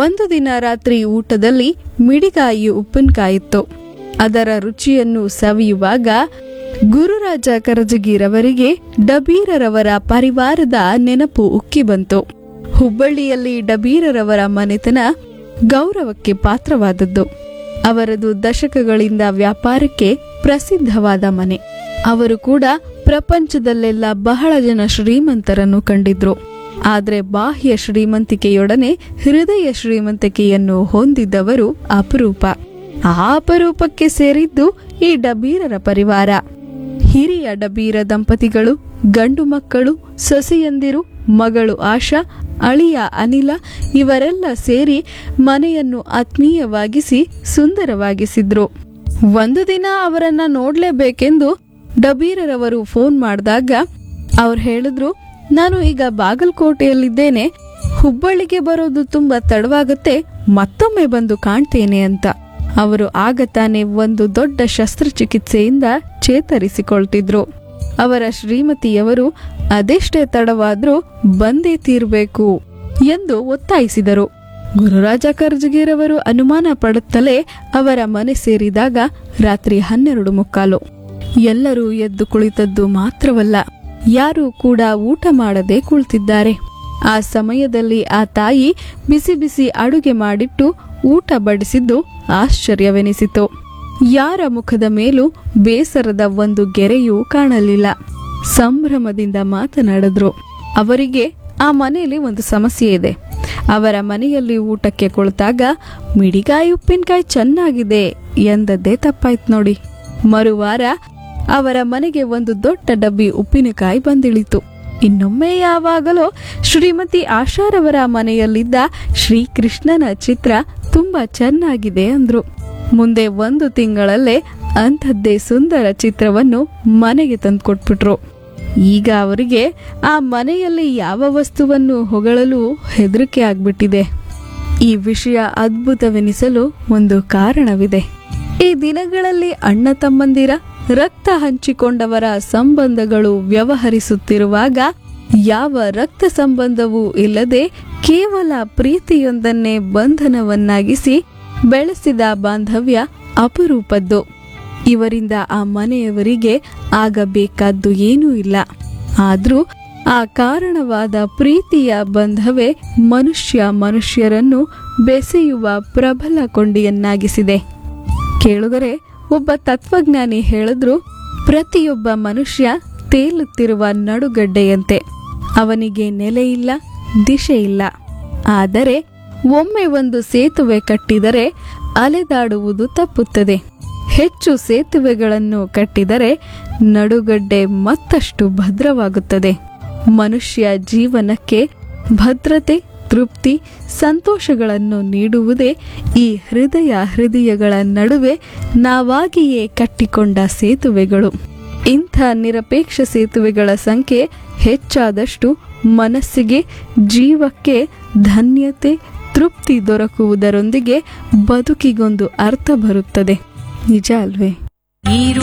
ಒಂದು ದಿನ ರಾತ್ರಿ ಊಟದಲ್ಲಿ ಮಿಡಿಗಾಯಿ ಉಪ್ಪಿನಕಾಯಿತ್ತು ಅದರ ರುಚಿಯನ್ನು ಸವಿಯುವಾಗ ಗುರುರಾಜ ಕರಜಗಿರವರಿಗೆ ಡಬೀರರವರ ಪರಿವಾರದ ನೆನಪು ಉಕ್ಕಿ ಬಂತು ಹುಬ್ಬಳ್ಳಿಯಲ್ಲಿ ಡಬೀರರವರ ಮನೆತನ ಗೌರವಕ್ಕೆ ಪಾತ್ರವಾದದ್ದು ಅವರದು ದಶಕಗಳಿಂದ ವ್ಯಾಪಾರಕ್ಕೆ ಪ್ರಸಿದ್ಧವಾದ ಮನೆ ಅವರು ಕೂಡ ಪ್ರಪಂಚದಲ್ಲೆಲ್ಲ ಬಹಳ ಜನ ಶ್ರೀಮಂತರನ್ನು ಕಂಡಿದ್ರು ಆದ್ರೆ ಬಾಹ್ಯ ಶ್ರೀಮಂತಿಕೆಯೊಡನೆ ಹೃದಯ ಶ್ರೀಮಂತಿಕೆಯನ್ನು ಹೊಂದಿದ್ದವರು ಅಪರೂಪ ಆ ಅಪರೂಪಕ್ಕೆ ಸೇರಿದ್ದು ಈ ಡಬೀರರ ಪರಿವಾರ ಹಿರಿಯ ಡಬೀರ ದಂಪತಿಗಳು ಗಂಡು ಮಕ್ಕಳು ಸೊಸೆಯಂದಿರು ಮಗಳು ಆಶಾ ಅಳಿಯ ಅನಿಲ ಇವರೆಲ್ಲ ಸೇರಿ ಮನೆಯನ್ನು ಆತ್ಮೀಯವಾಗಿಸಿ ಸುಂದರವಾಗಿಸಿದ್ರು ಒಂದು ದಿನ ಅವರನ್ನ ನೋಡ್ಲೇಬೇಕೆಂದು ಡಬೀರರವರು ಫೋನ್ ಮಾಡಿದಾಗ ಅವ್ರು ಹೇಳಿದ್ರು ನಾನು ಈಗ ಬಾಗಲಕೋಟೆಯಲ್ಲಿದ್ದೇನೆ ಹುಬ್ಬಳ್ಳಿಗೆ ಬರೋದು ತುಂಬಾ ತಡವಾಗುತ್ತೆ ಮತ್ತೊಮ್ಮೆ ಬಂದು ಕಾಣ್ತೇನೆ ಅಂತ ಅವರು ಆಗ ತಾನೇ ಒಂದು ದೊಡ್ಡ ಶಸ್ತ್ರಚಿಕಿತ್ಸೆಯಿಂದ ಚೇತರಿಸಿಕೊಳ್ತಿದ್ರು ಅವರ ಶ್ರೀಮತಿಯವರು ಅದೆಷ್ಟೇ ತಡವಾದ್ರೂ ಬಂದೇ ತೀರ್ಬೇಕು ಎಂದು ಒತ್ತಾಯಿಸಿದರು ಗುರುರಾಜ ಕರ್ಜಗಿರವರು ಅನುಮಾನ ಪಡುತ್ತಲೇ ಅವರ ಮನೆ ಸೇರಿದಾಗ ರಾತ್ರಿ ಹನ್ನೆರಡು ಮುಕ್ಕಾಲು ಎಲ್ಲರೂ ಎದ್ದು ಕುಳಿತದ್ದು ಮಾತ್ರವಲ್ಲ ಯಾರೂ ಕೂಡ ಊಟ ಮಾಡದೆ ಕುಳಿತಿದ್ದಾರೆ ಆ ಸಮಯದಲ್ಲಿ ಆ ತಾಯಿ ಬಿಸಿ ಬಿಸಿ ಅಡುಗೆ ಮಾಡಿಟ್ಟು ಊಟ ಬಡಿಸಿದ್ದು ಆಶ್ಚರ್ಯವೆನಿಸಿತು ಯಾರ ಮುಖದ ಮೇಲೂ ಬೇಸರದ ಒಂದು ಗೆರೆಯೂ ಕಾಣಲಿಲ್ಲ ಸಂಭ್ರಮದಿಂದ ಮಾತನಾಡಿದ್ರು ಅವರಿಗೆ ಆ ಮನೆಯಲ್ಲಿ ಒಂದು ಸಮಸ್ಯೆ ಇದೆ ಅವರ ಮನೆಯಲ್ಲಿ ಊಟಕ್ಕೆ ಕುಳಿತಾಗ ಮಿಡಿಗಾಯಿ ಉಪ್ಪಿನಕಾಯಿ ಚೆನ್ನಾಗಿದೆ ಎಂದದ್ದೇ ತಪ್ಪಾಯ್ತು ನೋಡಿ ಮರುವಾರ ಅವರ ಮನೆಗೆ ಒಂದು ದೊಡ್ಡ ಡಬ್ಬಿ ಉಪ್ಪಿನಕಾಯಿ ಬಂದಿಳಿತು ಇನ್ನೊಮ್ಮೆ ಯಾವಾಗಲೋ ಶ್ರೀಮತಿ ಆಶಾರವರ ಮನೆಯಲ್ಲಿದ್ದ ಶ್ರೀಕೃಷ್ಣನ ಚಿತ್ರ ತುಂಬಾ ಚೆನ್ನಾಗಿದೆ ಅಂದ್ರು ಮುಂದೆ ಒಂದು ತಿಂಗಳಲ್ಲೇ ಅಂಥದ್ದೇ ಸುಂದರ ಚಿತ್ರವನ್ನು ಮನೆಗೆ ತಂದುಕೊಟ್ಬಿಟ್ರು ಈಗ ಅವರಿಗೆ ಆ ಮನೆಯಲ್ಲಿ ಯಾವ ವಸ್ತುವನ್ನು ಹೊಗಳಲು ಹೆದರಿಕೆ ಆಗ್ಬಿಟ್ಟಿದೆ ಈ ವಿಷಯ ಅದ್ಭುತವೆನಿಸಲು ಒಂದು ಕಾರಣವಿದೆ ಈ ದಿನಗಳಲ್ಲಿ ಅಣ್ಣ ತಮ್ಮಂದಿರ ರಕ್ತ ಹಂಚಿಕೊಂಡವರ ಸಂಬಂಧಗಳು ವ್ಯವಹರಿಸುತ್ತಿರುವಾಗ ಯಾವ ರಕ್ತ ಸಂಬಂಧವೂ ಇಲ್ಲದೆ ಕೇವಲ ಪ್ರೀತಿಯೊಂದನ್ನೇ ಬಂಧನವನ್ನಾಗಿಸಿ ಬೆಳೆಸಿದ ಬಾಂಧವ್ಯ ಅಪರೂಪದ್ದು ಇವರಿಂದ ಆ ಮನೆಯವರಿಗೆ ಆಗಬೇಕಾದ್ದು ಏನೂ ಇಲ್ಲ ಆದ್ರೂ ಆ ಕಾರಣವಾದ ಪ್ರೀತಿಯ ಬಂಧವೇ ಮನುಷ್ಯ ಮನುಷ್ಯರನ್ನು ಬೆಸೆಯುವ ಪ್ರಬಲ ಕೊಂಡಿಯನ್ನಾಗಿಸಿದೆ ಕೇಳುಗರೆ ಒಬ್ಬ ತತ್ವಜ್ಞಾನಿ ಹೇಳಿದ್ರು ಪ್ರತಿಯೊಬ್ಬ ಮನುಷ್ಯ ತೇಲುತ್ತಿರುವ ನಡುಗಡ್ಡೆಯಂತೆ ಅವನಿಗೆ ನೆಲೆ ಇಲ್ಲ ದಿಶೆ ಇಲ್ಲ ಆದರೆ ಒಮ್ಮೆ ಒಂದು ಸೇತುವೆ ಕಟ್ಟಿದರೆ ಅಲೆದಾಡುವುದು ತಪ್ಪುತ್ತದೆ ಹೆಚ್ಚು ಸೇತುವೆಗಳನ್ನು ಕಟ್ಟಿದರೆ ನಡುಗಡ್ಡೆ ಮತ್ತಷ್ಟು ಭದ್ರವಾಗುತ್ತದೆ ಮನುಷ್ಯ ಜೀವನಕ್ಕೆ ಭದ್ರತೆ ತೃಪ್ತಿ ಸಂತೋಷಗಳನ್ನು ನೀಡುವುದೇ ಈ ಹೃದಯ ಹೃದಯಗಳ ನಡುವೆ ನಾವಾಗಿಯೇ ಕಟ್ಟಿಕೊಂಡ ಸೇತುವೆಗಳು ಇಂಥ ನಿರಪೇಕ್ಷ ಸೇತುವೆಗಳ ಸಂಖ್ಯೆ ಹೆಚ್ಚಾದಷ್ಟು ಮನಸ್ಸಿಗೆ ಜೀವಕ್ಕೆ ಧನ್ಯತೆ ತೃಪ್ತಿ ದೊರಕುವುದರೊಂದಿಗೆ ಬದುಕಿಗೊಂದು ಅರ್ಥ ಬರುತ್ತದೆ ನಿಜ ಅಲ್ವೇ ನೀರು